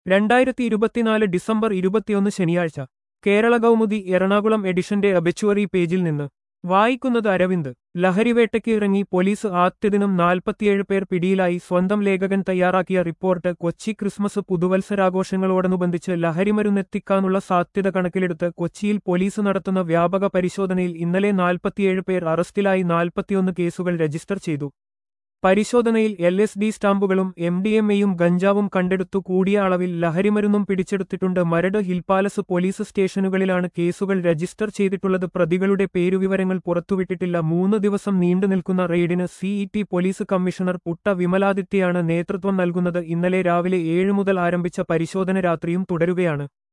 രണ്ടായിരത്തി ഇരുപത്തിനാല് ഡിസംബർ ഇരുപത്തിയൊന്ന് ശനിയാഴ്ച കേരള കൗമുദി എറണാകുളം എഡിഷന്റെ അബിച്ചുവറി പേജിൽ നിന്ന് വായിക്കുന്നത് അരവിന്ദ് ലഹരിവേട്ടയ്ക്ക് ഇറങ്ങി പോലീസ് ആദ്യദിനം നാൽപ്പത്തിയേഴ് പേർ പിടിയിലായി സ്വന്തം ലേഖകൻ തയ്യാറാക്കിയ റിപ്പോർട്ട് കൊച്ചി ക്രിസ്മസ് പുതുവത്സരാഘോഷങ്ങളോടനുബന്ധിച്ച് ലഹരിമരുന്നെത്തിക്കാനുള്ള സാധ്യത കണക്കിലെടുത്ത് കൊച്ചിയിൽ പോലീസ് നടത്തുന്ന വ്യാപക പരിശോധനയിൽ ഇന്നലെ നാൽപ്പത്തിയേഴ് പേർ അറസ്റ്റിലായി നാൽപ്പത്തിയൊന്ന് കേസുകൾ രജിസ്റ്റർ ചെയ്തു പരിശോധനയിൽ എൽ എസ് ഡി സ്റ്റാമ്പുകളും എം ഡി എം എയും ഗഞ്ചാവും കണ്ടെടുത്തു കൂടിയ അളവിൽ ലഹരിമരുന്നും പിടിച്ചെടുത്തിട്ടുണ്ട് മരട് ഹിൽപാലസ് പോലീസ് സ്റ്റേഷനുകളിലാണ് കേസുകൾ രജിസ്റ്റർ ചെയ്തിട്ടുള്ളത് പ്രതികളുടെ പേരുവിവരങ്ങൾ പുറത്തുവിട്ടിട്ടില്ല മൂന്ന് ദിവസം നീണ്ടുനിൽക്കുന്ന റെയ്ഡിന് സിഇടി പോലീസ് കമ്മീഷണർ പുട്ട വിമലാദിത്യയാണ് നേതൃത്വം നൽകുന്നത് ഇന്നലെ രാവിലെ ഏഴ് മുതൽ ആരംഭിച്ച പരിശോധന രാത്രിയും തുടരുകയാണ്